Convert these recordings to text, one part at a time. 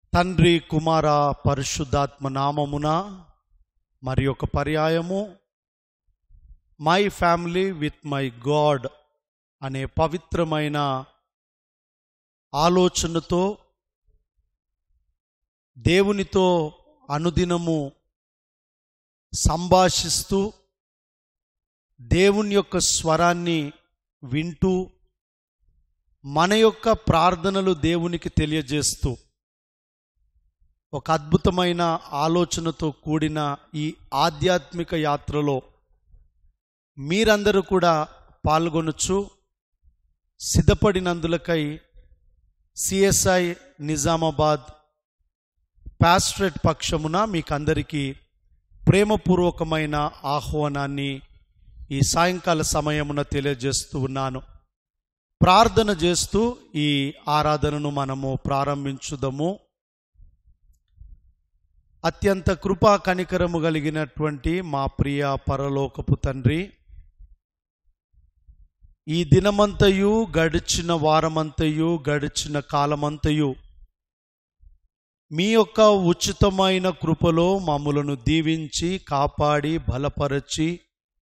తండ్రి కుమార పరిశుద్ధాత్మ నామమున మరి ఒక పర్యాయము my family with my God అనే పవిత్రమైన ఆలోచనతో దేవునితో అనుదినము సంభాషిస్తూ దేవుని యొక్క స్వరాన్ని వింటూ మన యొక్క ప్రార్థనలు దేవునికి తెలియజేస్తూ ఒక అద్భుతమైన ఆలోచనతో కూడిన ఈ ఆధ్యాత్మిక యాత్రలో మీరందరూ కూడా పాల్గొనొచ్చు సిద్ధపడినందులకై సిఎస్ఐ నిజామాబాద్ పాస్ట్రేట్ పక్షమున మీకందరికీ ప్రేమపూర్వకమైన ఆహ్వానాన్ని ఈ సాయంకాల సమయమున తెలియజేస్తూ ఉన్నాను ప్రార్థన చేస్తూ ఈ ఆరాధనను మనము ప్రారంభించుదాము అత్యంత కృపా కనికరము కలిగినటువంటి మా ప్రియ పరలోకపు తండ్రి ఈ దినమంతయు గడిచిన వారమంతయు గడిచిన కాలమంతయు మీ యొక్క ఉచితమైన కృపలో మమ్మలను దీవించి కాపాడి బలపరచి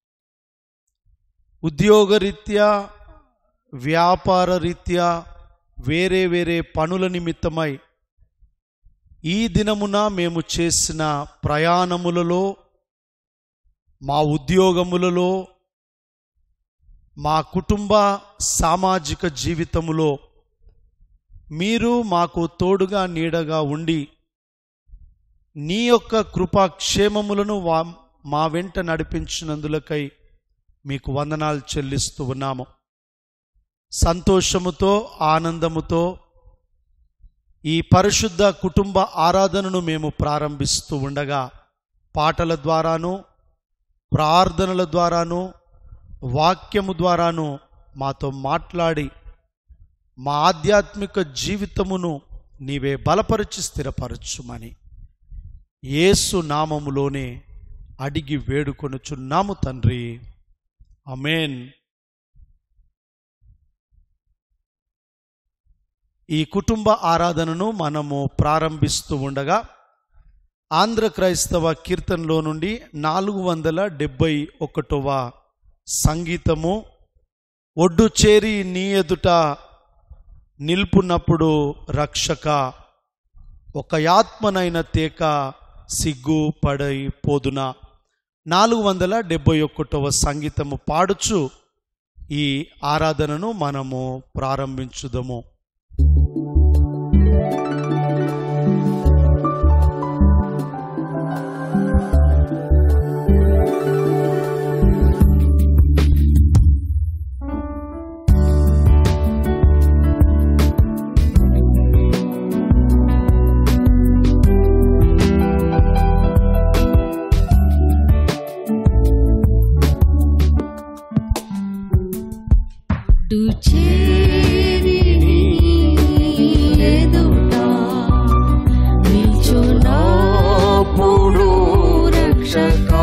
ఉద్యోగరీత్యా వ్యాపార రీత్యా వేరే వేరే పనుల నిమిత్తమై ఈ దినమున మేము చేసిన ప్రయాణములలో మా ఉద్యోగములలో మా కుటుంబ సామాజిక జీవితములో మీరు మాకు తోడుగా నీడగా ఉండి నీ యొక్క కృపాక్షేమములను వా మా వెంట నడిపించినందులకై మీకు వందనాలు చెల్లిస్తూ ఉన్నాము సంతోషముతో ఆనందముతో ఈ పరిశుద్ధ కుటుంబ ఆరాధనను మేము ప్రారంభిస్తూ ఉండగా పాటల ద్వారాను ప్రార్థనల ద్వారాను వాక్యము ద్వారాను మాతో మాట్లాడి మా ఆధ్యాత్మిక జీవితమును నీవే బలపరిచి స్థిరపరచుమని యేసు నామములోనే అడిగి వేడుకొనుచున్నాము తండ్రి అమేన్ ఈ కుటుంబ ఆరాధనను మనము ప్రారంభిస్తూ ఉండగా ఆంధ్ర క్రైస్తవ కీర్తనలో నుండి నాలుగు వందల డెబ్బై ఒకటవ సంగీతము ఒడ్డు చేరి నీ ఎదుట నిల్పున్నప్పుడు రక్షక ఒక యాత్మనైన తేక సిగ్గు పడై పోదున నాలుగు వందల డెబ్బై ఒకటవ సంగీతము పాడుచు ఈ ఆరాధనను మనము ప్రారంభించుదము డు చేరి నీ ఎదుట నిల్చున్నప్పుడు రక్షకా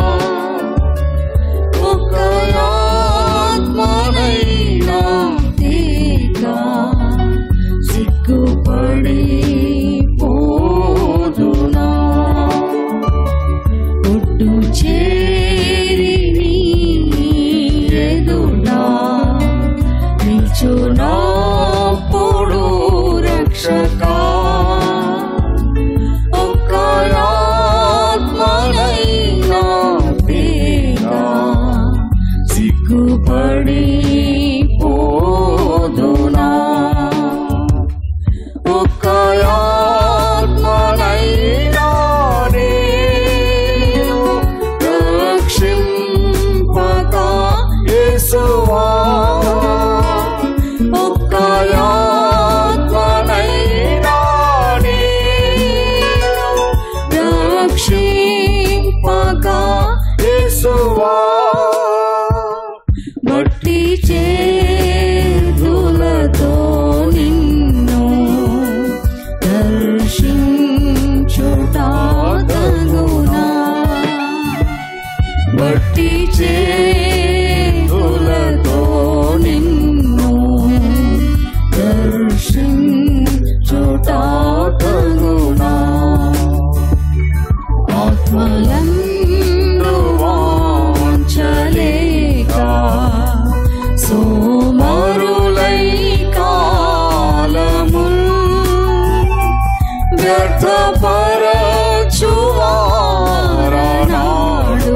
ఒక ఆత్మనైనా తీక సిగ్గుపడి పోదునా ఒడ్డు చేరి నీ ఎదుట నిల్చున్నప్పుడు రక్షకా ఒక్క ఆత్మనైనా తీగ సిగ్గుపడి పోదునా ఒక్క ఆత్మనైనా నేను రక్షింపక యేసువా ఒక్క ఆత్మనైనా వ్యర్థపరచువారనాడు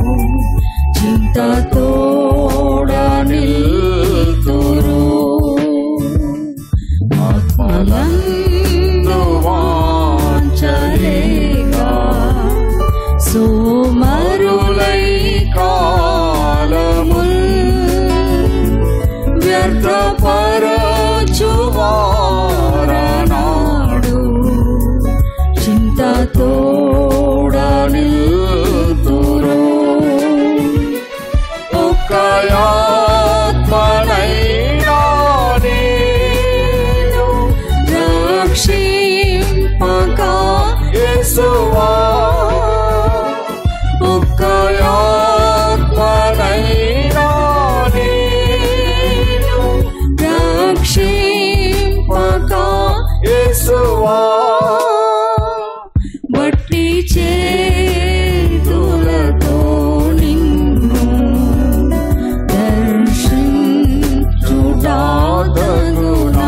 చింతతోడ నిల్తురు ఆత్మలందు వాంచలేగా సోమరులై కాలముల్ వ్యర్థపరచువారనాడు చింతతోడ నిల్తురు ఒక్కయాత్మనైనా నేను రక్షింపక యేసువా ఒక్కయాత్మనైనా నేను రక్షింపక యేసువా బట్టి చేతులతో నిన్ను దర్శించుటాదగునా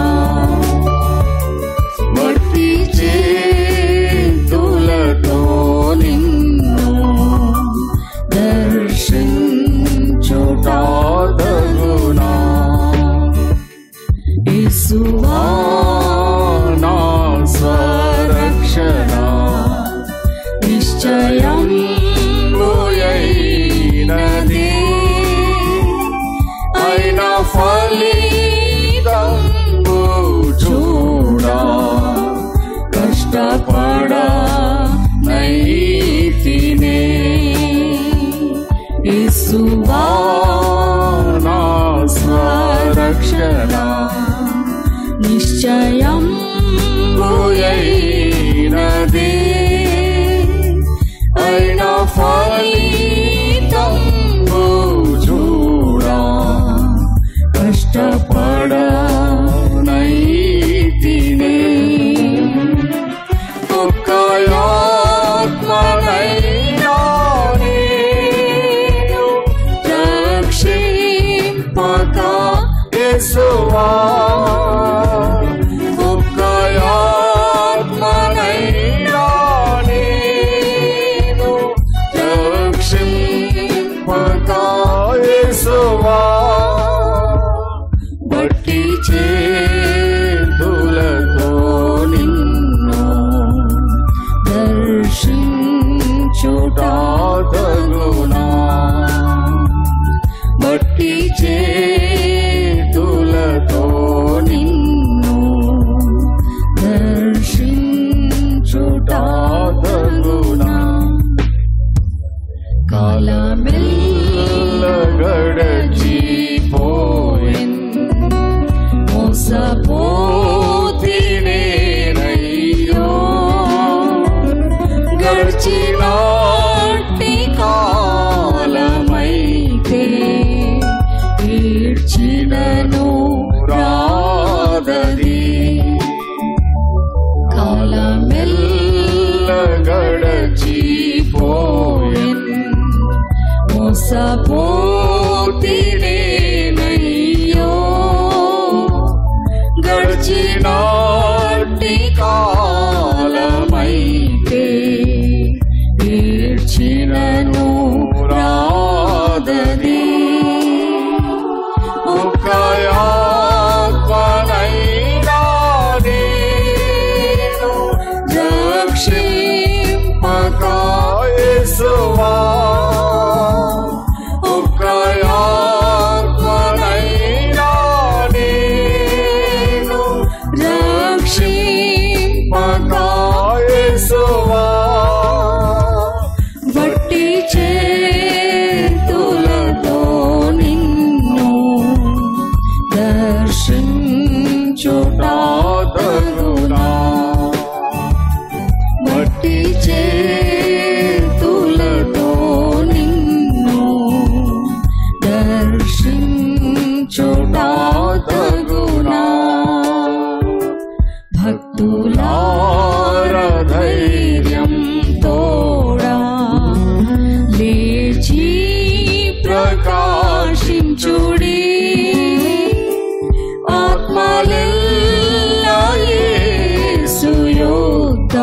బట్టి చేతులతో నిన్ను దర్శించుటాదగునా యేసువా నా స్వరక్షణ నిశ్చయం భూయైనది అయిన ఫలితంబు చూడా కష్టపడ నైతినే యేసువా నా స్వరక్షణ నిశ్చయం భూయైనది అయిన ఫలితం చూడా కష్టపడ నైతినే ఒక్క ఆత్మనైనా నేను రక్షింపక యేసువా ఒక్క ఆత్మనైనా నేను రక్షింపక యేసువా బట్టి చేతులతో నిన్ను దర్శించుటాదగునా బట్టి చేతులతో నిన్ను దర్శించుటాదగునా కాలమెల్ల గడచిపోయెన్ మోసపోతినేనయ్యో గడిచినాటి కాలమైతే ఈడ్చినను రాదది కాలమెల్ల గడచిపోయెన్ మోసపోతినేనయ్యో గడిచినాటి కాలమైతే ఈడ్చినను రాదది ఒక ఆత్మనైనా నేను రక్షింపక యేసువా ఒక ఆత్మనైనా నేను రక్షింపక యేసువా వట్టి చేతులతో నిన్ను దర్శించుటాదగునా మట్టి చేతులతో నిన్ను దర్శించుటాదగునా భక్తులార ధైర్యం తోడా లేచి ప్రకాశించుడి ఆత్మలెల్లా యేసు యొద్ద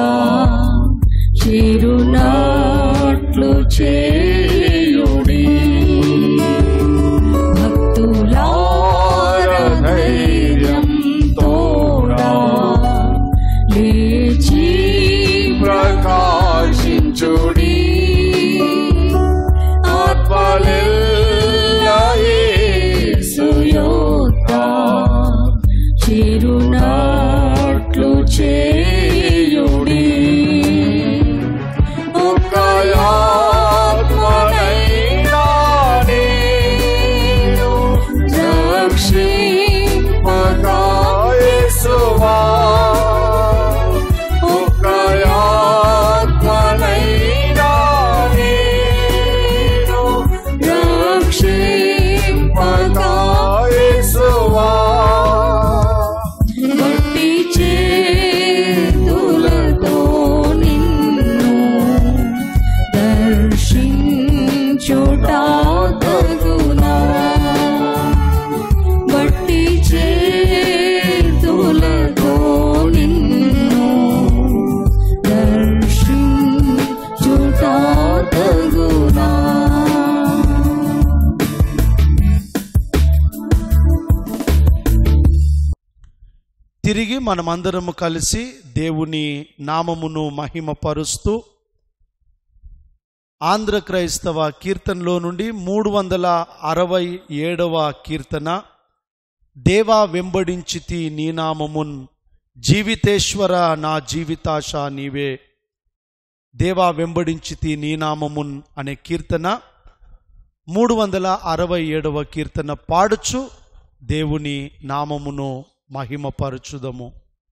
తిరిగి మనమందరము కలిసి దేవుని నామమును మహిమపరుస్తూ ఆంధ్ర క్రైస్తవ కీర్తనలో నుండి మూడు వందల అరవై ఏడవ కీర్తన దేవా వెంబడించితి నీ నామమున్ జీవితేశ్వర నా జీవితాశ నీవే దేవా వెంబడించితి నీ నామమున్ అనే కీర్తన మూడు వందల అరవై ఏడవ కీర్తన పాడుచు దేవుని నామమును మహిమపరచుదము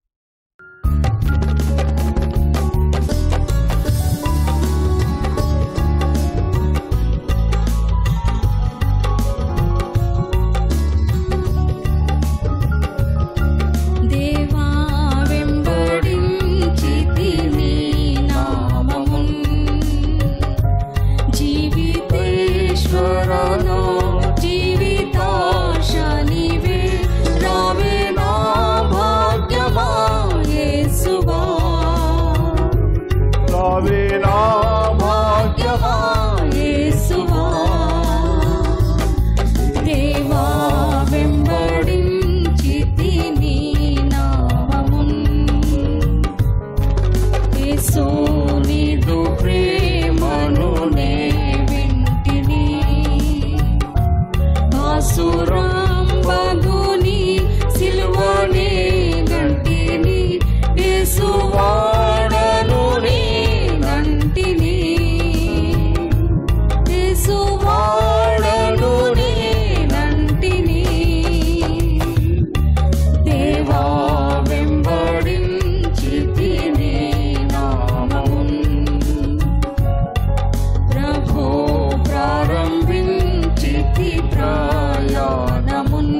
దేవా వెంబడించితి నీ నామమున్ జీవితేశ్వరనో జీవితాశ నీవే రావే నా భాగ్యమా యేసువా రావే నా భాగ్యమా యేసువా దేవా వెంబడించితి నీ నామమున్ యేసు నీదు ప్రేమను నే వింటిని బాసురాం బగుని సిలువనే గంటిని యేసు వాడను నే గంటిని యేసు వాడను నే గంటిని దేవా వెంబడించితి నీ నామమున్ ప్రభో ప్రారంభించితి ప్రయాణమున్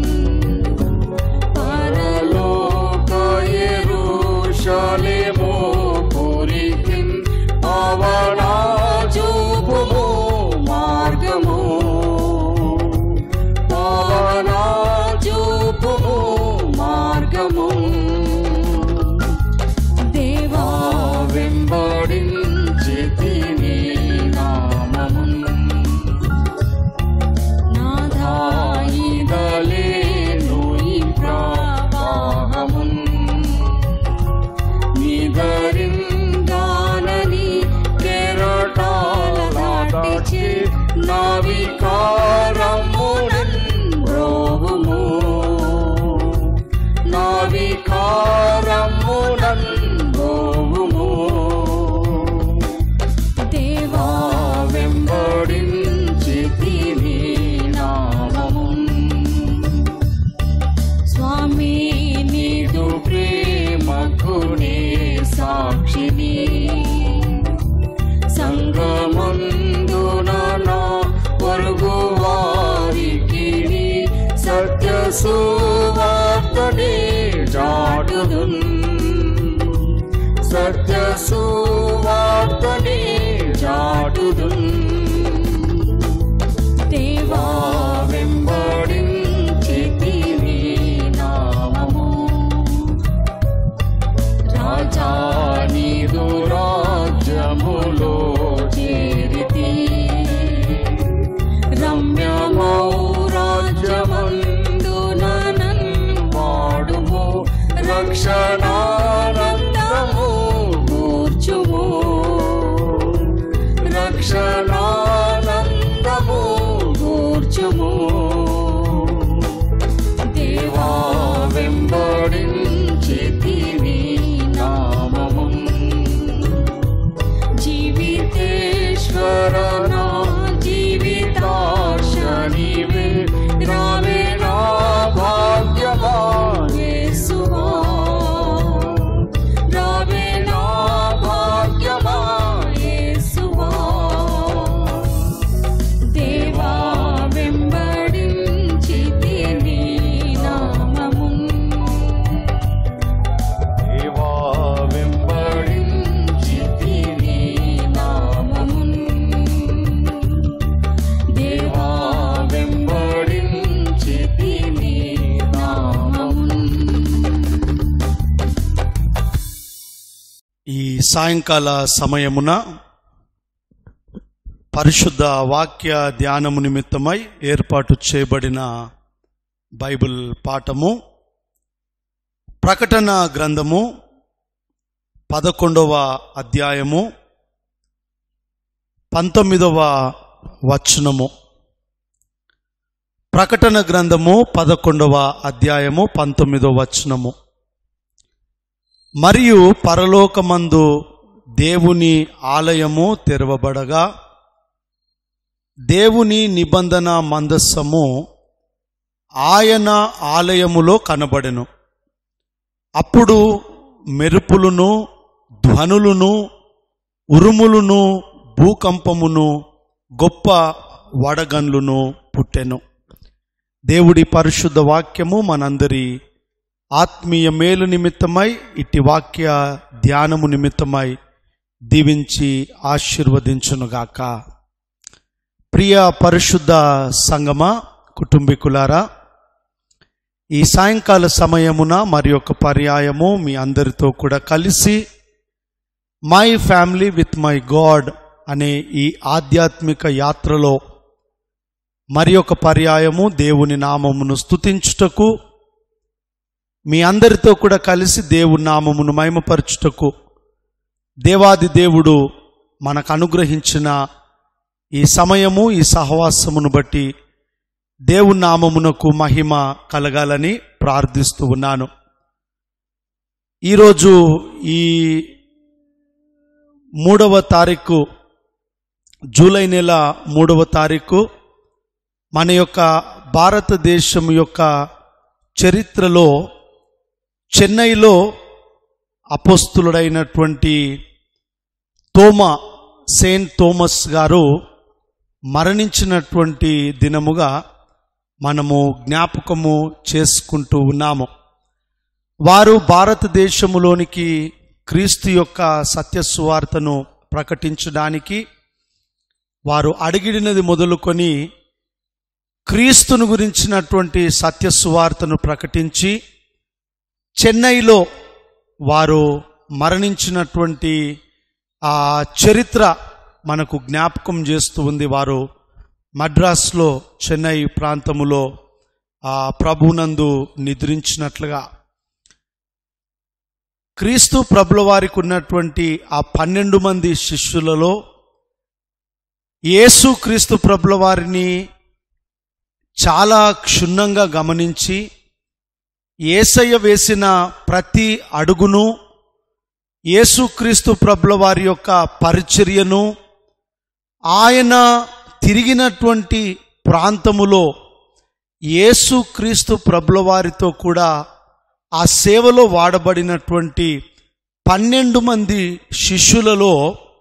పరలోక యెరూషలేము పురికిం పవనా చూపుము మార్గము పవనా చూపుము మార్గము దేవా వెంబడించితి నీ నామమున్ నాదాయిదలేను ఈ ప్రవాహమున్ నిదరింగానని కెరటాల దాటిచే నావికారమునన్ రోగుము నావికారమునన్ రోగుము దేవా వెంబడించితి నీ నామమున్ స్వామి నీదు ప్రేమకు నే సాక్షిని సంగమందున నా పొరుగు వారికి సత్య సువార్తని చాటుదున్ సత్య సువార్తని చాటుదున్ దేవా వెంబడించితి నీ నామము రాజా నీదు రాజ్యములో చేరితి రమ్యమౌ రాజ్యమందున వాడుము రక్షణానందము కూర్చుము రక్షణానందము కూర్చుము దేవా వెంబడించితి నీ నామమున్ జీవితేశ్వర నా జీవితాశ నీవే రావే నా భాగ్యమా యేసువా రావే నా భాగ్యమా యేసువా దేవా వెంబడించితి నీ నామమున్ దేవా వెంబడించితి నీ నామమున్ దేవా వెంబడించితి నీ నామమున్ ఈ సాయంకాల సమయమున పరిశుద్ధ వాక్య ధ్యానము నిమిత్తమై ఏర్పాటు చేయబడిన బైబిల్ పాఠము ప్రకటన గ్రంథము పదకొండవ అధ్యాయము పంతొమ్మిదవ వచనము ప్రకటన గ్రంథము పదకొండవ అధ్యాయము పంతొమ్మిదవ వచనము మరియు పరలోకమందు దేవుని ఆలయము తెరవబడగా దేవుని నిబంధన మందస్సము ఆయన ఆలయములో కనబడెను అప్పుడు మెరుపులను ధ్వనులను ఉరుములను భూకంపమును గొప్ప వడగన్లును పుట్టెను దేవుడి పరిశుద్ధ వాక్యము మనందరి ఆత్మీయ మేలు నిమిత్తమై ఇట్టి వాక్య ధ్యానము నిమిత్తమై దీవించి ఆశీర్వదించునుగాక ప్రియ పరిశుద్ధ సంగమ కుటుంబీకులారా ఈ సాయంకాల సమయమున మరి ఒక పర్యాయము మీ అందరితో కూడా కలిసి my family with my God అనే ఈ ఆధ్యాత్మిక యాత్రలో మరి ఒక పర్యాయము దేవుని నామమును స్తుతించుటకు మీ అందరితో కూడా కలిసి దేవుని నామమును మహిమపరచుటకు దేవాది దేవుడు మనకు అనుగ్రహించిన ఈ సమయము ఈ సహవాసమును బట్టి దేవుని నామమునకు మహిమ కలగాలని ప్రార్థిస్తూ ఉన్నాను ఈరోజు ఈ మూడవ తారీఖు జూలై నెల మూడవ తారీఖు మన యొక్క భారతదేశం యొక్క చరిత్రలో చెన్నైలో అపోస్తులుడైనటువంటి తోమా సెయింట్ థోమస్ గారు మరణించినటువంటి దినముగా మనము జ్ఞాపకము చేసుకుంటూ ఉన్నాము వారు భారతదేశములోనికి క్రీస్తు యొక్క సత్య సువార్తను ప్రకటించడానికి వారు అడిగిడినది మొదలుకొని క్రీస్తును గురించినటువంటి సత్య సువార్తను ప్రకటించి చెన్నైలో వారు మరణించినటువంటి ఆ చరిత్ర మనకు జ్ఞాపకం చేస్తూ ఉంది వారు మద్రాస్లో చెన్నై ప్రాంతములో ఆ ప్రభునందు నిద్రించినట్లుగా క్రీస్తు ప్రభుల వారికి ఉన్నటువంటి ఆ పన్నెండు మంది శిష్యులలో యేసు క్రీస్తు ప్రభుల వారిని చాలా క్షుణ్ణంగా గమనించి ఏసయ్య వేసిన ప్రతి అడుగును యేసుక్రీస్తు ప్రభుల వారి యొక్క పరిచర్యను ఆయన తిరిగినటువంటి ప్రాంతములో యేసుక్రీస్తు ప్రభుల వారితో కూడా ఆ సేవలో వాడబడినటువంటి పన్నెండు మంది శిష్యులలో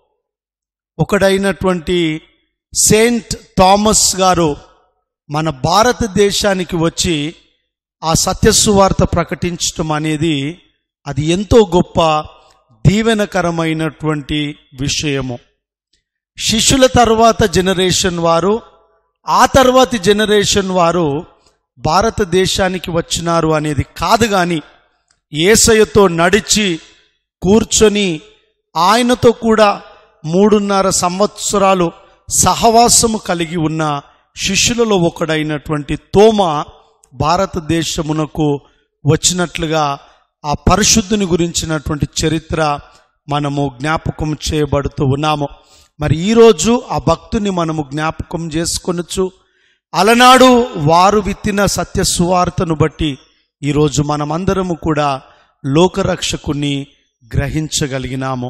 ఒకడైనటువంటి సెయింట్ థామస్ గారు మన భారతదేశానికి వచ్చి ఆ సత్యసువార్త ప్రకటించటం అనేది అది ఎంతో గొప్ప దీవెనకరమైనటువంటి విషయము శిష్యుల తర్వాత జనరేషన్ వారు ఆ తర్వాతి జనరేషన్ వారు భారతదేశానికి వచ్చినారు అనేది కాదు కానీ ఏసయ్యతో నడిచి కూర్చొని ఆయనతో కూడా మూడున్నర సంవత్సరాలు సహవాసము కలిగి ఉన్న శిష్యులలో ఒకడైనటువంటి తోమ భారతదేశమునకు వచ్చినట్లుగా ఆ పరిశుద్ధుని గురించినటువంటి చరిత్ర మనము జ్ఞాపకం చేయబడుతూ ఉన్నాము మరి ఈరోజు ఆ భక్తుని మనము జ్ఞాపకం చేసుకొనొచ్చు అలనాడు వారు విత్తిన సత్య సువార్తను బట్టి ఈరోజు మనమందరము కూడా లోకరక్షకుని గ్రహించగలిగినాము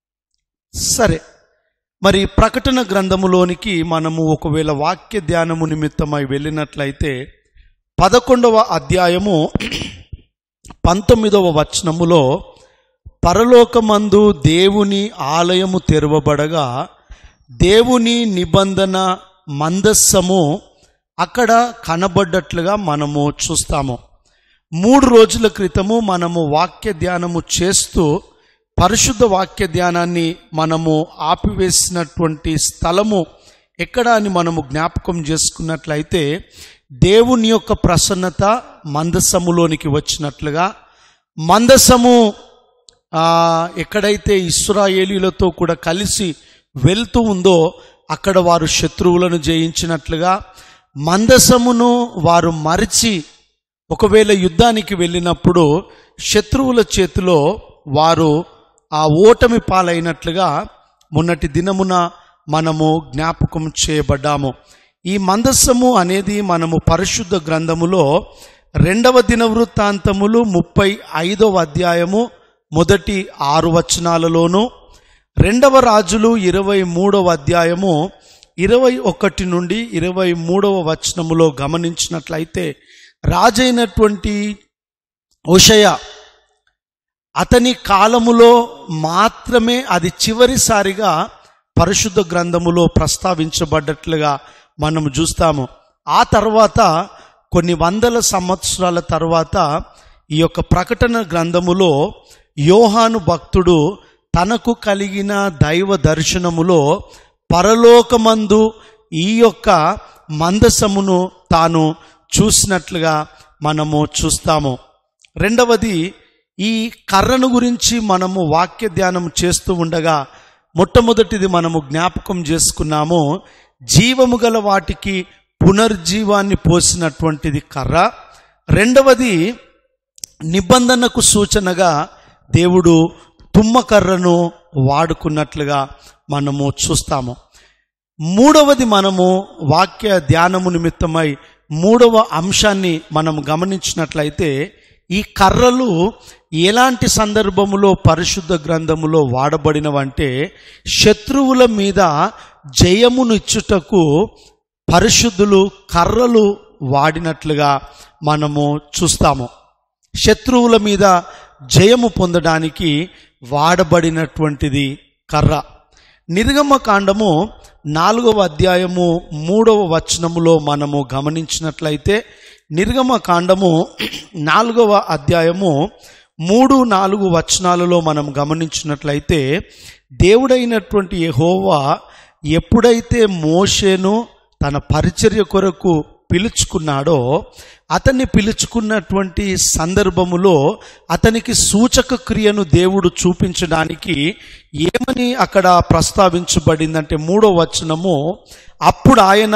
సరే మరి ప్రకటన గ్రంథములోనికి మనము ఒకవేళ వాక్య ధ్యానము నిమిత్తమై వెళ్ళినట్లయితే పదకొండవ అధ్యాయము పంతొమ్మిదవ వచనములో పరలోకమందు దేవుని ఆలయము తెరవబడగా దేవుని నిబంధన మందస్సము అక్కడ కనబడ్డట్లుగా మనము చూస్తాము మూడు రోజుల క్రితము మనము వాక్య ధ్యానము చేస్తూ పరిశుద్ధ వాక్య ధ్యానాన్ని మనము ఆపివేసినటువంటి స్థలము ఎక్కడ అని మనము జ్ఞాపకం చేసుకున్నట్లయితే దేవుని యొక్క ప్రసన్నత మందసములోనికి వచ్చినట్లుగా మందసము ఆ, ఎక్కడైతే ఇస్రాయేలీలతో కూడా కలిసి వెళ్తూ ఉందో అక్కడ వారు శత్రువులను జయించినట్లుగా మందసమును వారు మరిచి ఒకవేళ యుద్ధానికి వెళ్ళినప్పుడు శత్రువుల చేతిలో వారు ఆ ఓటమి పాలైనట్లుగా మొన్నటి దినమున మనము జ్ఞాపకం చేయబడ్డాము ఈ మందస్సము అనేది మనము పరిశుద్ధ గ్రంథములో రెండవ దిన వృత్తాంతములు ముప్పై ఐదవ అధ్యాయము మొదటి ఆరు వచనాలలోను రెండవ రాజులు ఇరవై మూడవ అధ్యాయము ఇరవై ఒకటి నుండి ఇరవై మూడవ వచనములో గమనించినట్లయితే రాజైనటువంటి ఉషయ అతని కాలములో మాత్రమే అది చివరిసారిగా పరిశుద్ధ గ్రంథములో ప్రస్తావించబడ్డట్లుగా మనం చూస్తాము ఆ తర్వాత కొన్ని వందల సంవత్సరాల తర్వాత ఈ యొక్క ప్రకటన గ్రంథములో యోహాను భక్తుడు తనకు కలిగిన దైవ దర్శనములో పరలోకమందు ఈ యొక్క మందసమును తాను చూసినట్లుగా మనము చూస్తాము రెండవది ఈ కర్రను గురించి మనము వాక్య ధ్యానం చేస్తూ ఉండగా మొట్టమొదటిది మనము జ్ఞాపకం చేసుకున్నాము జీవము గల వాటికి పునర్జీవాన్ని పోసినటువంటిది కర్ర రెండవది నిబంధనకు సూచనగా దేవుడు తుమ్మకర్రను వాడుకున్నట్లుగా మనము చూస్తాము మూడవది మనము వాక్య ధ్యానము నిమిత్తమై మూడవ అంశాన్ని మనం గమనించినట్లయితే ఈ కర్రలు ఎలాంటి సందర్భములో పరిశుద్ధ గ్రంథములో వాడబడినవంటే శత్రువుల మీద జయమునిచ్చుటకు పరిశుద్ధులు కర్రలు వాడినట్లుగా మనము చూస్తాము శత్రువుల మీద జయము పొందడానికి వాడబడినటువంటిది కర్ర నిర్గమ కాండము నాలుగవ అధ్యాయము మూడవ వచనములో మనము గమనించినట్లయితే నిర్గమ కాండము నాలుగవ అధ్యాయము మూడు నాలుగు వచనాలలో మనం గమనించినట్లయితే దేవుడైనటువంటి యెహోవా ఎప్పుడైతే మోషేను తన పరిచర్య కొరకు పిలుచుకున్నాడో అతన్ని పిలుచుకున్నటువంటి సందర్భములో అతనికి సూచక క్రియను దేవుడు చూపించడానికి ఏమని అక్కడ ప్రస్తావించబడిందంటే మూడో వచనము అప్పుడు ఆయన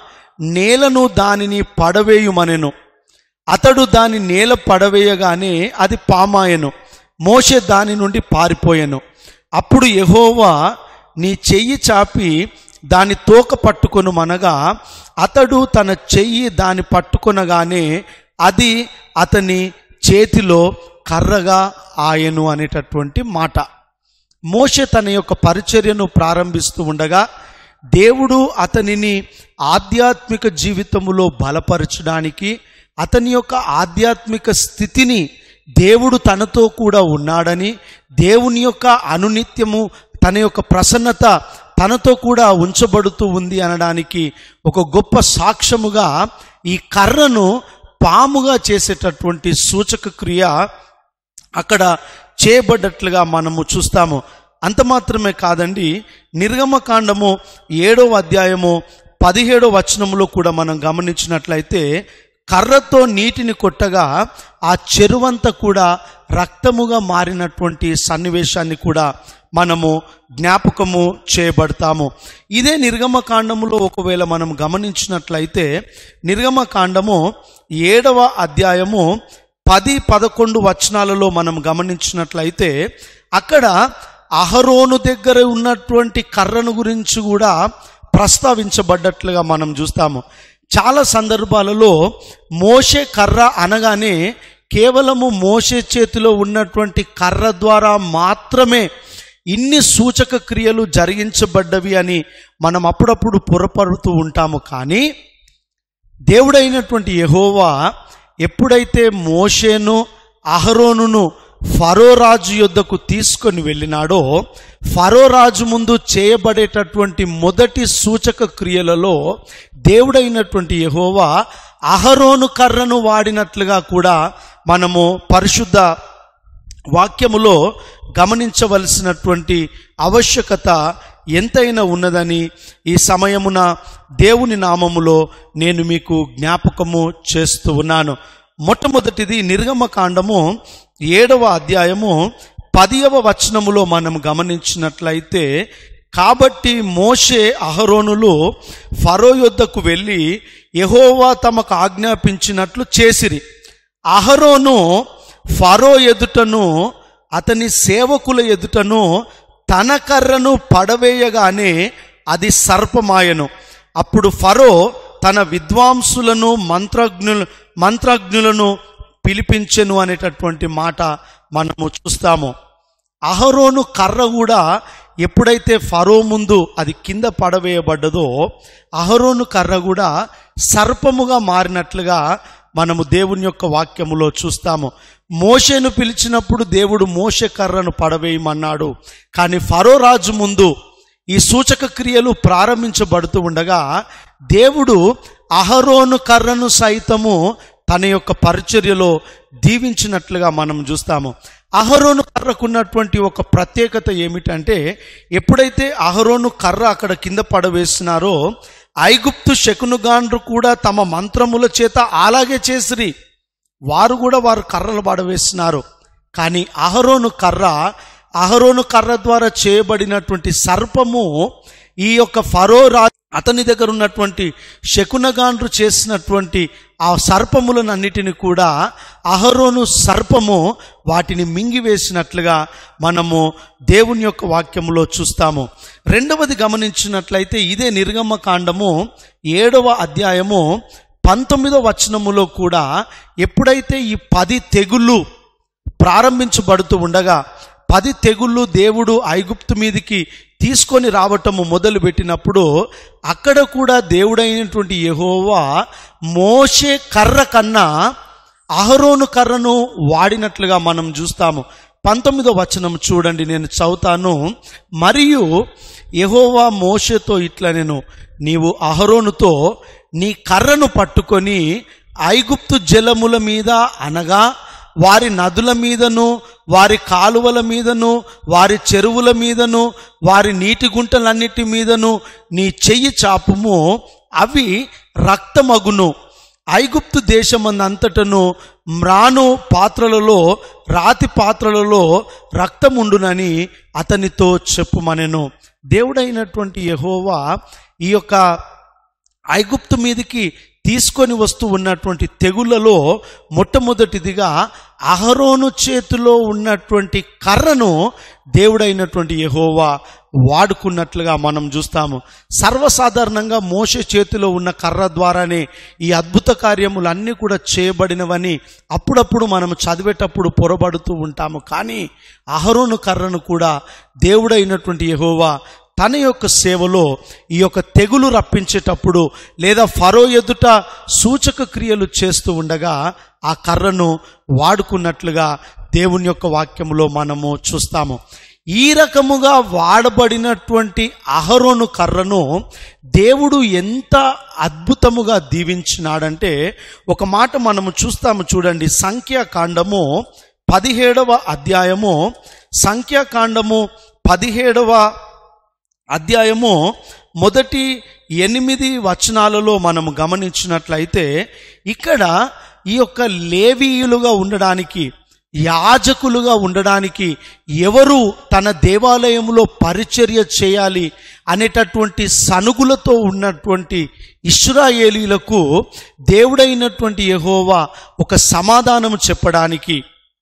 నేలను దానిని పడవేయుమనెను అతడు దాని నేల పడవేయగానే అది పామాయను మోషే దాని నుండి పారిపోయాను అప్పుడు యెహోవా నీ చెయ్యి చాపి దాని తోక పట్టుకొను మనగా అతడు తన చెయ్యి దాని పట్టుకొనగానే అది అతని చేతిలో కర్రగా ఆయను అనేటటువంటి మాట మోషే తన యొక్క పరిచర్యను ప్రారంభిస్తూ ఉండగా దేవుడు అతనిని ఆధ్యాత్మిక జీవితములో బలపరచడానికి అతని యొక్క ఆధ్యాత్మిక స్థితిని దేవుడు తనతో కూడా ఉన్నాడని దేవుని యొక్క అనునిత్యము తన యొక్క ప్రసన్నత తనతో కూడా ఉంచబడుతూ ఉంది అనడానికి ఒక గొప్ప సాక్ష్యముగా ఈ కర్రను పాముగా చేసేటటువంటి సూచక క్రియ అక్కడ చేయబడ్డట్లుగా మనము చూస్తాము అంత మాత్రమే కాదండి నిర్గమకాండము ఏడవ అధ్యాయము పదిహేడవ వచనములో కూడా మనం గమనించినట్లయితే కర్రతో నీటిని కొట్టగా ఆ చెరువంతా కూడా రక్తముగా మారినటువంటి సన్నివేశాన్ని కూడా మనము జ్ఞాపకము చేయబడతాము ఇదే నిర్గమకాండములో ఒకవేళ మనం గమనించినట్లయితే నిర్గమకాండము ఏడవ అధ్యాయము పది పదకొండు వచనాలలో మనం గమనించినట్లయితే అక్కడ అహరోను దగ్గర ఉన్నటువంటి కర్రను గురించి కూడా ప్రస్తావించబడ్డట్లుగా మనం చూస్తాము చాలా సందర్భాలలో మోషే కర్ర అనగానే కేవలము మోషే చేతిలో ఉన్నటువంటి కర్ర ద్వారా మాత్రమే ఇన్ని సూచక క్రియలు జరిగించబడ్డవి అని మనం అప్పుడప్పుడు పొరపడుతూ ఉంటాము కానీ దేవుడైనటువంటి యెహోవా ఎప్పుడైతే మోషేను అహరోనును ఫరో రాజు యొద్దకు తీసుకొని వెళ్ళినాడో ఫరో రాజు ముందు చేయబడేటటువంటి మొదటి సూచక క్రియలలో దేవుడైనటువంటి యెహోవా అహరోను కర్రను వాడినట్లుగా కూడా మనము పరిశుద్ధ వాక్యములో గమనించవలసినటువంటి ఆవశ్యకత ఎంతైనా ఉన్నదని ఈ సమయమున దేవుని నామములో నేను మీకు జ్ఞాపకము చేస్తూ ఉన్నాను మొట్టమొదటిది నిర్గమకాండము ఏడవ అధ్యాయము పదియవ వచనములో మనం గమనించినట్లయితే కాబట్టి మోషే అహరోనులు ఫరో యొద్దకు వెళ్ళి యెహోవా తమకు ఆజ్ఞాపించినట్లు చేసిరి అహరోను ఫరో ఎదుటను అతని సేవకుల ఎదుటను తన కర్రను పడవేయగానే అది సర్పమాయను అప్పుడు ఫరో తన విద్వాంసులను మంత్రజ్ఞులు మంత్రజ్ఞులను పిలిపించెను అనేటటువంటి మాట మనము చూస్తాము అహరోను కర్ర కూడా ఎప్పుడైతే ఫరో ముందు అది కింద పడవేయబడ్డదో అహరోను కర్ర కూడా సర్పముగా మారినట్లుగా మనము దేవుని యొక్క వాక్యములో చూస్తాము మోషేను పిలిచినప్పుడు దేవుడు మోషే కర్రను పడవేయమన్నాడు కానీ ఫరో రాజు ముందు ఈ సూచక క్రియలు ప్రారంభించబడుతూ ఉండగా దేవుడు అహరోను కర్రను సైతము తన యొక్క పరిచర్యలో దీవించినట్లుగా మనం చూస్తాము అహరోను కర్రకున్నటువంటి ఒక ప్రత్యేకత ఏమిటంటే ఎప్పుడైతే అహరోను కర్ర అక్కడ కింద పడవేస్తున్నారో ఐగుప్తు శకునుగాండ్రు కూడా తమ మంత్రముల చేత అలాగే చేసిరి వారు కూడా వారు కర్రలు పడవేస్తున్నారు కానీ అహరోను కర్ర అహరోను కర్ర ద్వారా చేయబడినటువంటి సర్పము ఈ యొక్క ఫరో రా అతని దగ్గర ఉన్నటువంటి శకునగాండ్రు చేసినటువంటి ఆ సర్పములనన్నిటిని కూడా అహరోను సర్పము వాటిని మింగివేసినట్లుగా మనము దేవుని యొక్క వాక్యములో చూస్తాము రెండవది గమనించినట్లయితే ఇదే నిర్గమ కాండము ఏడవ అధ్యాయము పంతొమ్మిదవ వచనములో కూడా ఎప్పుడైతే ఈ పది తెగుళ్ళు ప్రారంభించబడుతూ ఉండగా పది తెగుళ్ళు దేవుడు ఐగుప్తు మీదికి తీసుకొని రావటము మొదలు పెట్టినప్పుడు అక్కడ కూడా దేవుడైనటువంటి యెహోవా మోషే కర్ర కన్నా అహరోను కర్రను వాడినట్లుగా మనం చూస్తాము పంతొమ్మిదో వచనం చూడండి నేను చదువుతాను మరియు యెహోవా మోషేతో ఇట్లా నేను నీవు అహరోనుతో నీ కర్రను పట్టుకొని ఐగుప్తు జలముల మీద అనగా వారి నదుల మీదను వారి కాలువల మీదను వారి చెరువుల మీదను వారి నీటి గుంటలన్నిటి మీదను నీ చెయ్యి చాపుము అవి రక్తమగును ఐగుప్తు దేశమందంతటను మ్రాను పాత్రలలో రాతి పాత్రలలో రక్తముండునని అతనితో చెప్పుమనెను దేవుడైనటువంటి యెహోవా ఈ యొక్క ఐగుప్తు మీదికి తీసుకొని వస్తూ ఉన్నటువంటి తెగుళ్ళలో మొట్టమొదటిదిగా అహరోను చేతిలో ఉన్నటువంటి కర్రను దేవుడైనటువంటి యెహోవా వాడుకున్నట్లుగా మనం చూస్తాము సర్వసాధారణంగా మోషే చేతిలో ఉన్న కర్ర ద్వారానే ఈ అద్భుత కార్యములన్నీ కూడా చేయబడినవని అప్పుడప్పుడు మనం చదివేటప్పుడు పొరబడుతూ ఉంటాము కానీ అహరోను కర్రను కూడా దేవుడైనటువంటి యెహోవా తన యొక్క సేవలో ఈ యొక్క తెగులు రప్పించేటప్పుడు లేదా ఫరో ఎదుట సూచక క్రియలు చేస్తూ ఉండగా ఆ కర్రను వాడుకున్నట్లుగా దేవుని యొక్క వాక్యములో మనము చూస్తాము ఈ రకముగా వాడబడినటువంటి అహరోను కర్రను దేవుడు ఎంత అద్భుతముగా దీవించినాడంటే ఒక మాట మనము చూస్తాము చూడండి సంఖ్యాకాండము పదిహేడవ అధ్యాయము సంఖ్యాకాండము పదిహేడవ అధ్యాయము మొదటి ఎనిమిది వచనాలలో మనము గమనించినట్లయితే ఇక్కడ ఈ యొక్క లేవీయులుగా ఉండడానికి యాజకులుగా ఉండడానికి ఎవరు తన దేవాలయంలో పరిచర్య చేయాలి అనేటటువంటి సనుగులతో ఉన్నటువంటి ఇస్రాయేలీలకు దేవుడైనటువంటి యెహోవా ఒక సమాధానం చెప్పడానికి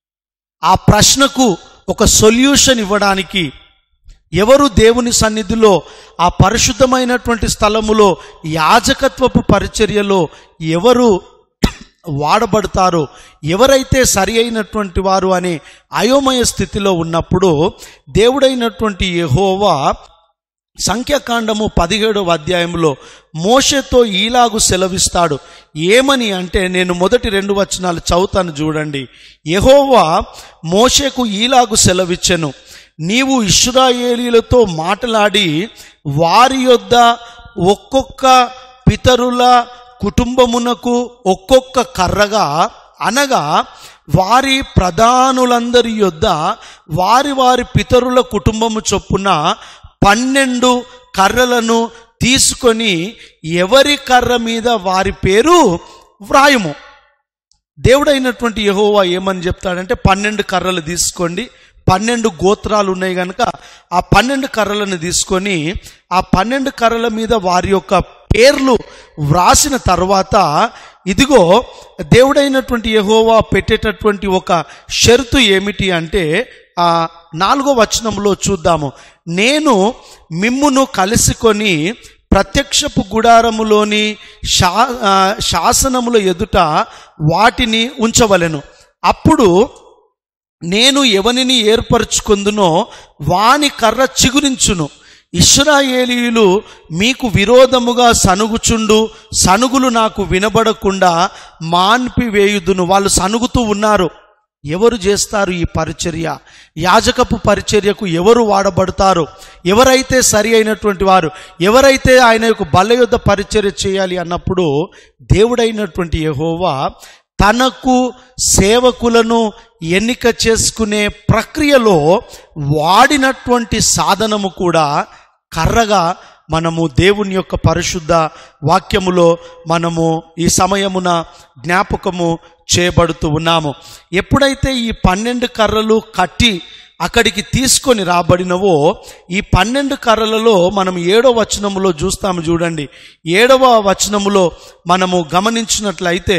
ఆ ప్రశ్నకు ఒక సొల్యూషన్ ఇవ్వడానికి ఎవరు దేవుని సన్నిధిలో ఆ పరిశుద్ధమైనటువంటి స్థలములో యాజకత్వపు పరిచర్యలో ఎవరు వాడబడతారో ఎవరైతే సరి అయినటువంటి వారు అనే అయోమయ స్థితిలో ఉన్నప్పుడు దేవుడైనటువంటి యెహోవా సంఖ్యాకాండము పదిహేడవ అధ్యాయంలో మోషేతో ఈలాగు సెలవిస్తాడు ఏమని అంటే నేను మొదటి రెండు వచనాలు చదువుతాను చూడండి యెహోవా మోషేకు ఈలాగు సెలవిచ్చెను నీవు ఇస్రాయేలీలతో మాట్లాడి వారి యొద్ద ఒక్కొక్క పితరుల కుటుంబమునకు ఒక్కొక్క కర్రగా అనగా వారి ప్రధానులందరి యొద్ద వారి వారి పితరుల కుటుంబము చొప్పున పన్నెండు కర్రలను తీసుకొని ఎవరి కర్ర మీద వారి పేరు వ్రాయము దేవుడైనటువంటి యెహోవా ఏమని చెప్తాడంటే పన్నెండు కర్రలు తీసుకోండి పన్నెండు గోత్రాలు ఉన్నాయి కనుక ఆ పన్నెండు కర్రలను తీసుకొని ఆ పన్నెండు కర్రల మీద వారి యొక్క పేర్లు వ్రాసిన తర్వాత ఇదిగో దేవుడైనటువంటి యెహోవా పెట్టేటటువంటి ఒక షరతు ఏమిటి అంటే ఆ నాలుగో వచనంలో చూద్దాము నేను మిమ్మును కలుసుకొని ప్రత్యక్షపు గుడారములోని శా ఆ, శాసనముల ఎదుట వాటిని ఉంచవలెను అప్పుడు నేను ఎవనిని ఏర్పరచుకుందునో వాని కర్ర చిగురించును ఇస్రాయేలీయులు మీకు విరోధముగా సనుగుచుండు సనుగులు నాకు వినబడకుండా మాన్పివేయుదును వాళ్ళు సనుగుతూ ఉన్నారు ఎవరు చేస్తారు ఈ పరిచర్య యాజకపు పరిచర్యకు ఎవరు వాడబడతారు ఎవరైతే సరి అయినటువంటి వారు ఎవరైతే ఆయన యొక్క బల యుద్ధ పరిచర్య చేయాలి అన్నప్పుడు దేవుడైనటువంటి యెహోవా తనకు సేవకులను ఎన్నిక చేసుకునే ప్రక్రియలో వాడినటువంటి సాధనము కూడా కర్రగా మనము దేవుని యొక్క పరిశుద్ధ వాక్యములో మనము ఈ సమయమున జ్ఞాపకము చేయబడుతూ ఉన్నాము ఎప్పుడైతే ఈ పన్నెండు కర్రలు కట్టి అక్కడికి తీసుకొని రాబడినవో ఈ పన్నెండు కర్రలలో మనం ఏడవ వచనములో చూస్తాము చూడండి ఏడవ వచనములో మనము గమనించినట్లయితే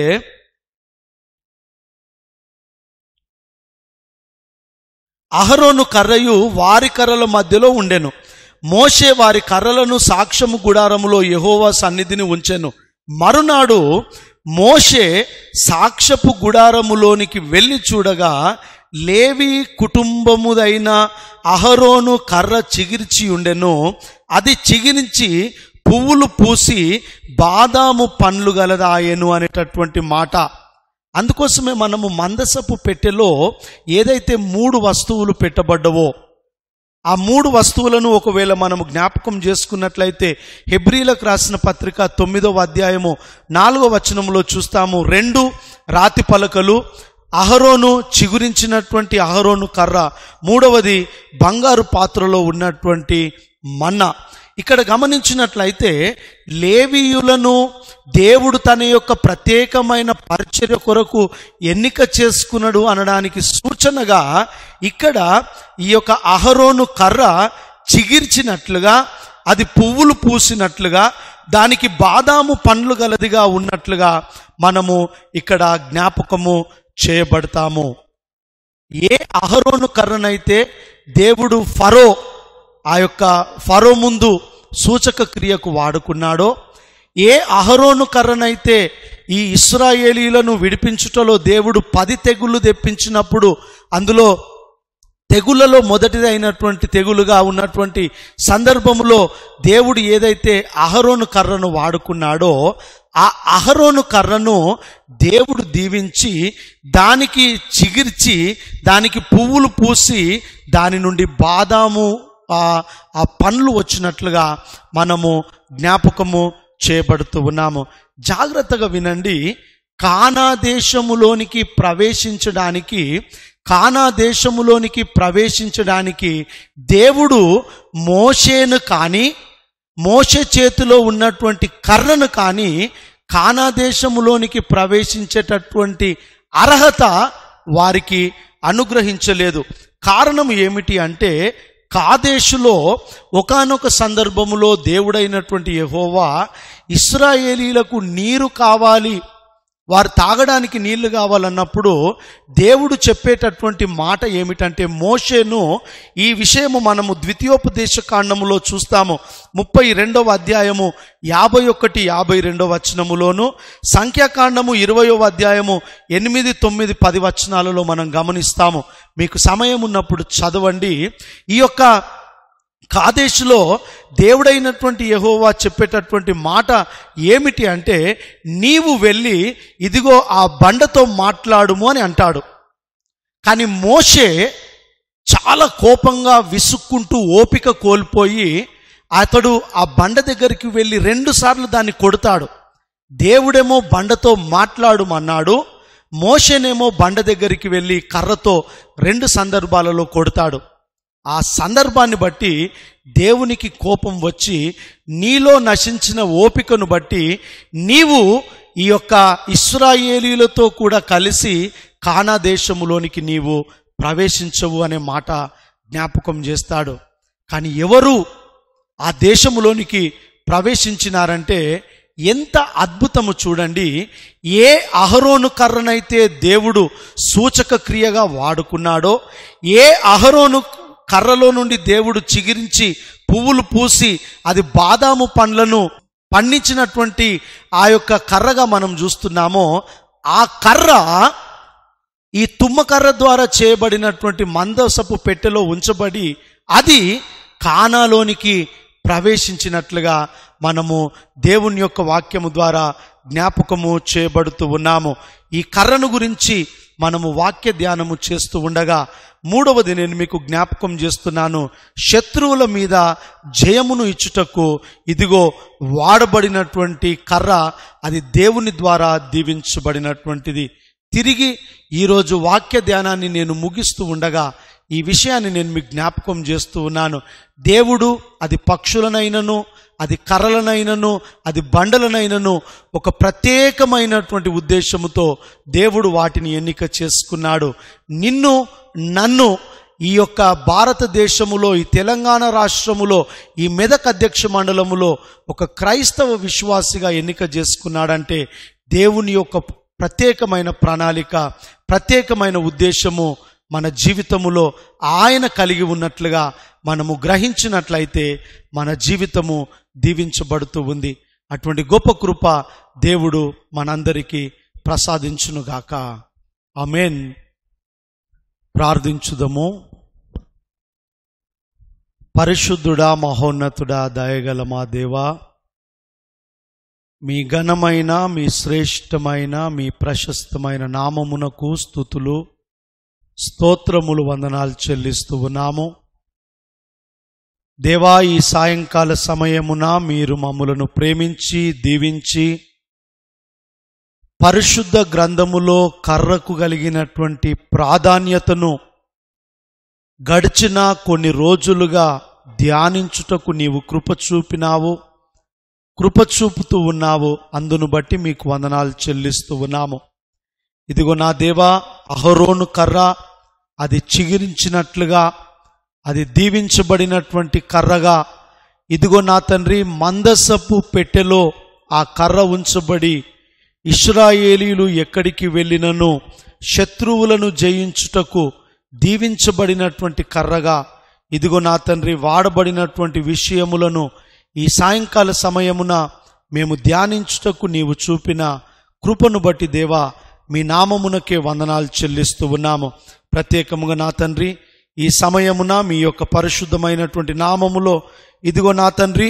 అహరోను కర్రయు వారి కర్రల మధ్యలో ఉండెను మోషే వారి కర్రలను సాక్ష్యము గుడారములో యెహోవా సన్నిధిని ఉంచెను మరునాడు మోషే సాక్ష్యపు గుడారములోనికి వెళ్ళి చూడగా లేవి కుటుంబముదైన అహరోను కర్ర చిగిర్చి ఉండెను అది చిగిరించి పువ్వులు పూసి బాదాము పండ్లు గలదాయెను అనేటటువంటి మాట అందుకోసమే మనము మందసపు పెట్టెలో ఏదైతే మూడు వస్తువులు పెట్టబడ్డవో ఆ మూడు వస్తువులను ఒకవేళ మనము జ్ఞాపకం చేసుకున్నట్లయితే హెబ్రీలకు రాసిన పత్రిక తొమ్మిదవ అధ్యాయము నాలుగవ వచనంలో చూస్తాము రెండు రాతి పలకలు అహరోను చిగురించినటువంటి అహరోను కర్ర మూడవది బంగారు పాత్రలో ఉన్నటువంటి మన్న ఇక్కడ గమనించినట్లయితే లేవీయులను దేవుడు తన యొక్క ప్రత్యేకమైన పరిచర్య కొరకు ఎన్నిక చేసుకున్నాడు అనడానికి సూచనగా ఇక్కడ ఈ యొక్క అహరోను కర్ర చిగిర్చినట్లుగా అది పువ్వులు పూసినట్లుగా దానికి బాదాము పండ్లు గలదిగా ఉన్నట్లుగా మనము ఇక్కడ జ్ఞాపకము చేయబడతాము ఏ అహరోను కర్రనైతే దేవుడు ఫరో ఆ యొక్క ఫరో ముందు సూచక క్రియకు వాడుకున్నాడో ఏ అహరోను కర్రనైతే ఈ ఇస్రాయేలీలను విడిపించుటలో దేవుడు పది తెగుళ్ళు తెప్పించినప్పుడు అందులో తెగులలో మొదటిదైనటువంటి తెగులుగా ఉన్నటువంటి సందర్భంలో దేవుడు ఏదైతే అహరోను కర్రను వాడుకున్నాడో ఆ అహరోను కర్రను దేవుడు దీవించి దానికి చిగిర్చి దానికి పువ్వులు పూసి దాని నుండి బాదాము ఆ ఆ పండ్లు వచ్చినట్లుగా మనము జ్ఞాపకము చేయబడుతూ ఉన్నాము జాగ్రత్తగా వినండి కానా దేశములోనికి ప్రవేశించడానికి కానా దేశములోనికి ప్రవేశించడానికి దేవుడు మోషేను కానీ మోషే చేతిలో ఉన్నటువంటి కర్రను కానీ కానా దేశములోనికి ప్రవేశించేటటువంటి అర్హత వారికి అనుగ్రహించలేదు కారణం ఏమిటి అంటే కాదేశులో ఒకానొక సందర్భములో దేవుడైనటువంటి యెహోవా ఇస్రాయేలీలకు నీరు కావాలి వారు తాగడానికి నీళ్లు కావాలన్నప్పుడు దేవుడు చెప్పేటటువంటి మాట ఏమిటంటే మోషేను ఈ విషయము మనము ద్వితీయోపదేశ కాండములో చూస్తాము ముప్పై రెండవ అధ్యాయము యాభై ఒకటి యాభై రెండవ వచనములోను సంఖ్యాకాండము ఇరవయవ అధ్యాయము ఎనిమిది తొమ్మిది పది వచనాలలో మనం గమనిస్తాము మీకు సమయం ఉన్నప్పుడు చదవండి ఈ యొక్క కాదేశులో దేవుడైనటువంటి యెహోవా చెప్పేటటువంటి మాట ఏమిటి అంటే నీవు వెళ్ళి ఇదిగో ఆ బండతో మాట్లాడుము అని అంటాడు కానీ మోషే చాలా కోపంగా విసుక్కుంటూ ఓపిక కోల్పోయి అతడు ఆ బండ దగ్గరికి వెళ్ళి రెండు సార్లు దాన్ని కొడతాడు దేవుడేమో బండతో మాట్లాడుమన్నాడు మోషేనేమో బండ దగ్గరికి వెళ్ళి కర్రతో రెండు సందర్భాలలో కొడతాడు ఆ సందర్భాన్ని బట్టి దేవునికి కోపం వచ్చి నీలో నశించిన ఓపికను బట్టి నీవు ఈ యొక్క ఇస్రాయేలీలతో కూడా కలిసి కానా దేశములోనికి నీవు ప్రవేశించవు అనే మాట జ్ఞాపకం చేస్తాడు కానీ ఎవరు ఆ దేశములోనికి ప్రవేశించినారంటే ఎంత అద్భుతము చూడండి ఏ అహరోను కర్రనైతే దేవుడు సూచక క్రియగా వాడుకున్నాడో ఏ అహరోను కర్రలో నుండి దేవుడు చిగిరించి పువ్వులు పూసి అది బాదాము పండ్లను పండించినటువంటి ఆ యొక్క కర్రగా మనం చూస్తున్నామో ఆ కర్ర ఈ తుమ్మకర్ర ద్వారా చేయబడినటువంటి మందసపు పెట్టెలో ఉంచబడి అది కానాలోనికి ప్రవేశించినట్లుగా మనము దేవుని యొక్క వాక్యము ద్వారా జ్ఞాపకము చేయబడుతూ ఉన్నాము ఈ కర్రను గురించి మనము వాక్య ధ్యానము చేస్తూ ఉండగా మూడవది నేను మీకు జ్ఞాపకం చేస్తున్నాను శత్రువుల మీద జయమును ఇచ్చుటకు ఇదిగో వాడబడినటువంటి కర్ర అది దేవుని ద్వారా దీవించబడినటువంటిది తిరిగి ఈరోజు వాక్య ధ్యానాన్ని నేను ముగిస్తూ ఉండగా ఈ విషయాన్ని నేను మీకు జ్ఞాపకం చేస్తూ ఉన్నాను దేవుడు అది పక్షులనైనను అది కర్రలనైనను అది బండలనైనను ఒక ప్రత్యేకమైనటువంటి ఉద్దేశముతో దేవుడు వాటిని ఎన్నిక చేసుకున్నాడు నిన్ను నన్ను ఈ యొక్క భారతదేశములో ఈ తెలంగాణ రాష్ట్రములో ఈ మెదక్ అధ్యక్ష మండలములో ఒక క్రైస్తవ విశ్వాసిగా ఎన్నిక చేసుకున్నాడంటే దేవుని యొక్క ప్రత్యేకమైన ప్రణాళిక ప్రత్యేకమైన ఉద్దేశము మన జీవితములో ఆయన కలిగి ఉన్నట్లుగా మనము గ్రహించినట్లయితే మన జీవితము దీవించబడుతూ ఉంది అటువంటి గొప్ప కృప దేవుడు మనందరికీ ప్రసాదించునుగాక ఆమెన్ ప్రార్థించుదము పరిశుద్ధుడా మహోన్నతుడా దయగల మా దేవా మీ ఘనమైన మీ శ్రేష్టమైన మీ ప్రశస్తమైన నామమునకు స్థుతులు స్తోత్రములు వందనాలు చెల్లిస్తూ ఉన్నాము దేవా ఈ సాయంకాల సమయమున మీరు మమ్ములను ప్రేమించి దీవించి పరిశుద్ధ గ్రంథములో కర్రకు కలిగినటువంటి ప్రాధాన్యతను గడిచిన కొన్ని రోజులుగా ధ్యానించుటకు నీవు కృప చూపినావు కృప చూపుతూ ఉన్నావు అందును బట్టి మీకు వందనాలు చెల్లిస్తూ ఉన్నాము ఇదిగో నా దేవా అహరోను కర్ర అది చిగిరించినట్లుగా అది దీవించబడినటువంటి కర్రగా ఇదిగో నా తండ్రి మందసపు పెట్టెలో ఆ కర్ర ఉంచబడి ఇస్రాయేలీలు ఎక్కడికి వెళ్ళినను శత్రువులను జయించుటకు దీవించబడినటువంటి కర్రగా ఇదిగో నా తండ్రి వాడబడినటువంటి విషయములను ఈ సాయంకాల సమయమున మేము ధ్యానించుటకు నీవు చూపిన కృపను బట్టి దేవా మీ నామమునకే వందనాలు చెల్లిస్తూ ఉన్నాము ప్రత్యేకముగా నా తండ్రి ఈ సమయమున మీ యొక్క పరిశుద్ధమైనటువంటి నామములో ఇదిగో నా తండ్రి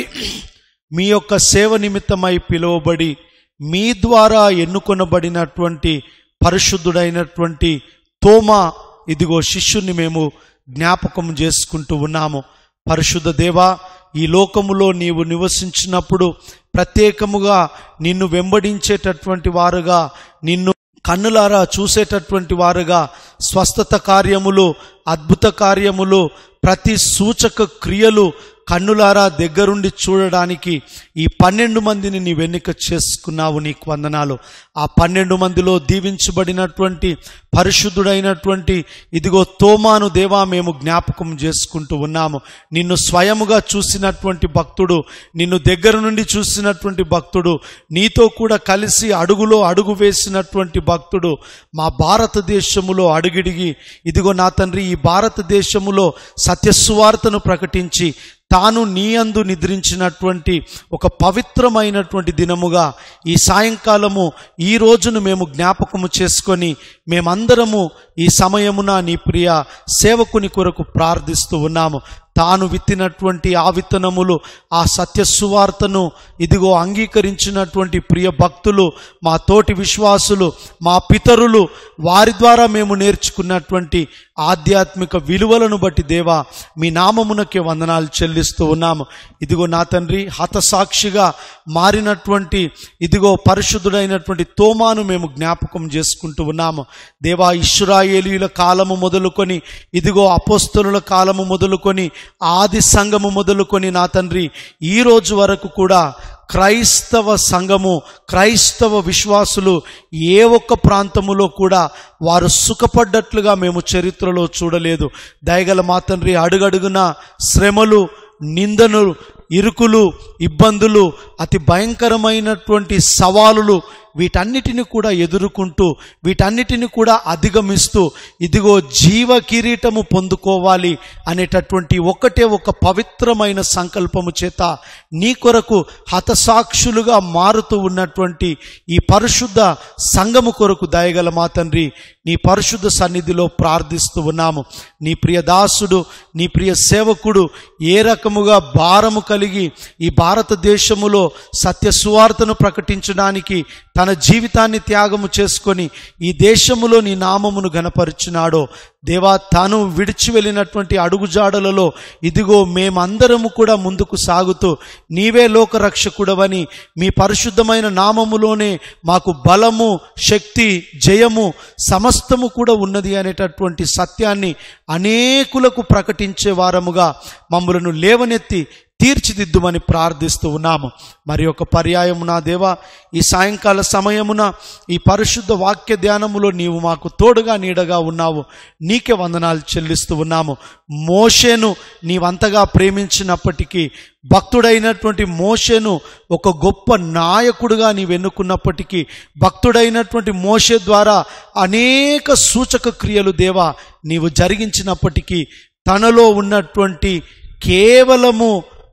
మీ యొక్క సేవ నిమిత్తమై పిలువబడి మీ ద్వారా ఎన్నుకొనబడినటువంటి పరిశుద్ధుడైనటువంటి తోమా ఇదిగో శిష్యుని మేము జ్ఞాపకం చేసుకుంటూ ఉన్నాము పరిశుద్ధ దేవా ఈ లోకములో నీవు నివసించినప్పుడు ప్రత్యేకముగా నిన్ను వెంబడించేటటువంటి వారుగా నిన్ను కన్నులారా చూసేటటువంటి వారుగా స్వస్థత కార్యములు అద్భుత కార్యములు ప్రతి సూచక క్రియలు కన్నులారా దగ్గరుండి చూడడానికి ఈ పన్నెండు మందిని నీ వెన్నిక చేసుకున్నావు నీకు వందనాలు ఆ పన్నెండు మందిలో దీవించబడినటువంటి పరిశుద్ధుడైనటువంటి ఇదిగో తోమాను దేవా మేము జ్ఞాపకం చేసుకుంటూ ఉన్నాము నిన్ను స్వయముగా చూసినటువంటి భక్తుడు నిన్ను దగ్గర నుండి చూసినటువంటి భక్తుడు నీతో కూడా కలిసి అడుగులో అడుగు వేసినటువంటి భక్తుడు మా భారతదేశములో అడుగిడిగి ఇదిగో నా తండ్రి ఈ భారతదేశములో సత్యస్వార్తను ప్రకటించి తాను నీ అందు నిద్రించినటువంటి ఒక పవిత్రమైనటువంటి దినముగా ఈ సాయంకాలము ఈ రోజును మేము జ్ఞాపకము చేసుకొని మేమందరము ఈ సమయమున నీ ప్రియ సేవకుని కొరకు ప్రార్థిస్తూ ఉన్నాము తాను విత్తినటువంటి ఆ విత్తనములు ఆ సత్య సువార్తను ఇదిగో అంగీకరించినటువంటి ప్రియ భక్తులు మా తోటి విశ్వాసులు మా పితరులు వారి ద్వారా మేము నేర్చుకున్నటువంటి ఆధ్యాత్మిక విలువలను బట్టి దేవా మీ నామమునకే వందనాలు చెల్లిస్తూ ఉన్నాము ఇదిగో నా తండ్రి హతసాక్షిగా మారినటువంటి ఇదిగో పరిశుద్ధుడైనటువంటి తోమాను మేము జ్ఞాపకం చేసుకుంటూ ఉన్నాము దేవా ఇష్రాయేలీల కాలము మొదలుకొని ఇదిగో అపోస్తలుల కాలము మొదలుకొని ఆది సంఘము మొదలుకొని నా తండ్రి ఈ రోజు వరకు కూడా క్రైస్తవ సంఘము క్రైస్తవ విశ్వాసులు ఏ ఒక్క ప్రాంతములో కూడా వారు సుఖపడ్డట్లుగా మేము చరిత్రలో చూడలేదు దయగల మా తండ్రి అడుగడుగున శ్రమలు నిందను ఇరుకులు ఇబ్బందులు అతి భయంకరమైనటువంటి సవాలులు వీటన్నిటిని కూడా ఎదుర్కొంటూ వీటన్నిటిని కూడా అధిగమిస్తూ ఇదిగో జీవ కిరీటము పొందుకోవాలి అనేటటువంటి ఒకటే ఒక పవిత్రమైన సంకల్పము చేత నీ కొరకు హతసాక్షులుగా మారుతూ ఉన్నటువంటి ఈ పరిశుద్ధ సంఘము కొరకు దయగల మా తండ్రి నీ పరిశుద్ధ సన్నిధిలో ప్రార్థిస్తూ ఉన్నాము నీ ప్రియ దాసుడు నీ ప్రియ సేవకుడు ఏ రకముగా భారము కలిగి ఈ భారతదేశములో సత్య సువార్తను ప్రకటించడానికి తన జీవితాన్ని త్యాగము చేసుకొని ఈ దేశములో నీ నామమును గనపరుచున్నాడో దేవా తాను విడిచి వెళ్ళినటువంటి అడుగుజాడలలో ఇదిగో మేమందరము కూడా ముందుకు సాగుతూ నీవే లోకరక్షకుడవని మీ పరిశుద్ధమైన నామములోనే మాకు బలము శక్తి జయము సమస్తము కూడా ఉన్నది అనేటటువంటి సత్యాన్ని అనేకులకు ప్రకటించే వారముగా మమ్మలను లేవనెత్తి తీర్చిదిద్దుమని ప్రార్థిస్తూ ఉన్నాము మరి ఒక పర్యాయము నా దేవా ఈ సాయంకాల సమయమున ఈ పరిశుద్ధ వాక్య ధ్యానములో నీవు మాకు తోడుగా నీడగా ఉన్నావు నీకే వందనాలు చెల్లిస్తూ ఉన్నాము మోషేను నీవంతగా ప్రేమించినప్పటికీ భక్తుడైనటువంటి మోషేను ఒక గొప్ప నాయకుడుగా నీవు ఎన్నుకున్నప్పటికీ భక్తుడైనటువంటి మోషే ద్వారా అనేక సూచక క్రియలు దేవా నీవు జరిగించినప్పటికీ తనలో ఉన్నటువంటి కేవలము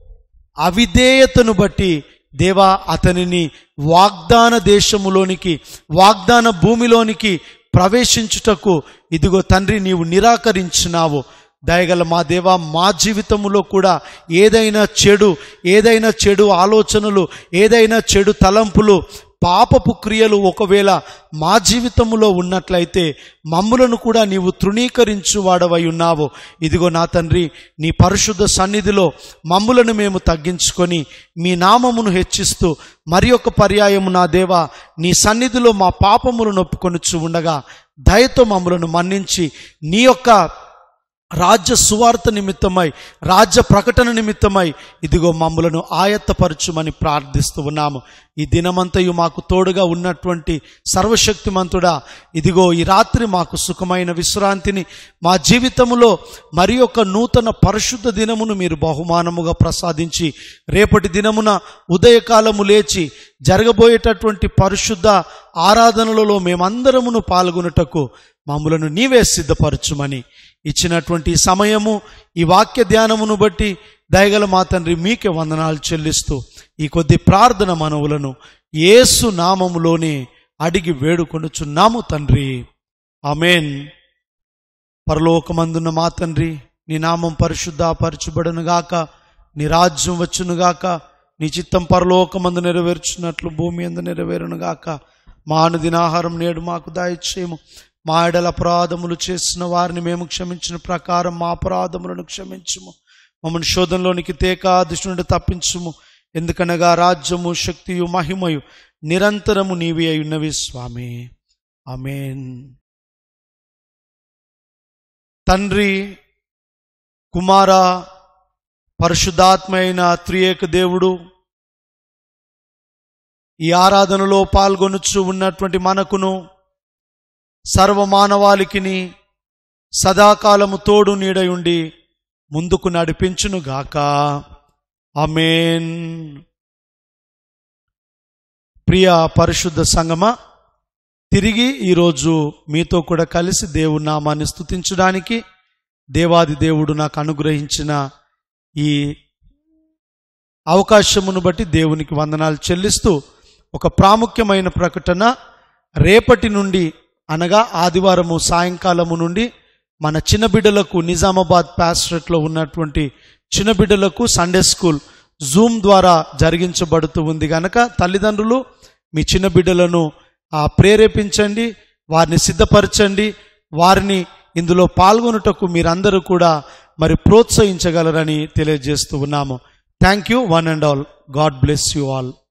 అవిధేయతను బట్టి దేవా అతనిని వాగ్దాన దేశములోనికి వాగ్దాన భూమిలోనికి ప్రవేశించుటకు ఇదిగో తండ్రి నీవు నిరాకరించినావు దయగల మా దేవా మా జీవితములో కూడా ఏదైనా చెడు ఏదైనా చెడు ఆలోచనలు ఏదైనా చెడు తలంపులు పాపపు క్రియలు ఒకవేళ మా జీవితములో ఉన్నట్లయితే మమ్ములను కూడా నీవు తృణీకరించు వాడవై ఉన్నావు ఇదిగో నా తండ్రి నీ పరిశుద్ధ సన్నిధిలో మమ్ములను మేము తగ్గించుకొని మీ నామమును హెచ్చిస్తూ మరి ఒక పర్యాయము నా దేవా నీ సన్నిధిలో మా పాపములను నొప్పుకొనుచు ఉండగా దయతో మమ్ములను మన్నించి నీ యొక్క రాజ్య సువార్త నిమిత్తమై రాజ్య ప్రకటన నిమిత్తమై ఇదిగో మమ్ములను ఆయత్తపరచుమని ప్రార్థిస్తూ ఉన్నాము ఈ దినమంతయు మాకు తోడుగా ఉన్నటువంటి సర్వశక్తిమంతుడా ఇదిగో ఈ రాత్రి మాకు సుఖమైన విశ్రాంతిని మా జీవితములో మరి ఒక నూతన పరిశుద్ధ దినమును మీరు బహుమానముగా ప్రసాదించి రేపటి దినమున ఉదయకాలము లేచి జరగబోయేటటువంటి పరిశుద్ధ ఆరాధనలలో మేమందరమును పాల్గొనుటకు మమ్ములను నీవే సిద్ధపరచుమని ఇచ్చినటువంటి ఈ సమయము ఈ వాక్య ధ్యానమును బట్టి దయగల మా తండ్రి మీకే వందనాలు చెల్లిస్తూ ఈ కొద్ది ప్రార్థన మనవులను యేసు నామములోనే అడిగి వేడుకొనుచున్నాము తండ్రి ఆమెన్ పరలోకమందున్న మా తండ్రి నీ నామం పరిశుద్ధపరచుబడునుగాక నీ రాజ్యం వచ్చునుగాక నీ చిత్తం పరలోకమందు నెరవేర్చున్నట్లు భూమి అందు నెరవేరునుగాక మా అనుదినాహారం నేడు మాకు దాయిచ్చేయము మా ఎడల అపరాధములు చేసిన వారిని మేము క్షమించిన ప్రకారం మా అపరాధములను క్షమించుము మమ్మల్ని శోధంలోనికి తేక దుష్టు నుండి తప్పించుము ఎందుకనగా రాజ్యము శక్తియు మహిమయు నిరంతరము నీవి అయి ఉన్నవి స్వామి ఆమేన్ తండ్రి కుమార పరిశుద్ధాత్మ అయిన త్రియేక దేవుడు ఈ ఆరాధనలో పాల్గొనుచు ఉన్నటువంటి మనకును సర్వమానవాళికిని సదాకాలము తోడు నీడై ఉండి ముందుకు నడిపించునుగాక ఆమేన్ ప్రియ పరిశుద్ధ సంగమ తిరిగి ఈరోజు మీతో కూడా కలిసి దేవుని నామాన్ని స్తుతించడానికి దేవాది దేవుడు నాకు అనుగ్రహించిన ఈ అవకాశమును బట్టి దేవునికి వందనాలు చెల్లిస్తూ ఒక ప్రాముఖ్యమైన ప్రకటన రేపటి నుండి అనగా ఆదివారము సాయంకాలము నుండి మన చిన్న బిడ్డలకు నిజామాబాద్ ప్యాస్ట్రెట్లో ఉన్నటువంటి చిన్న బిడ్డలకు సండే స్కూల్ జూమ్ ద్వారా జరిగించబడుతూ ఉంది గనక తల్లిదండ్రులు మీ చిన్న బిడ్డలను ఆ, ప్రేరేపించండి వారిని సిద్ధపరచండి వారిని ఇందులో పాల్గొనుటకు మీరందరూ కూడా మరి ప్రోత్సహించగలరని తెలియజేస్తూ ఉన్నాము thank you one and all God bless you all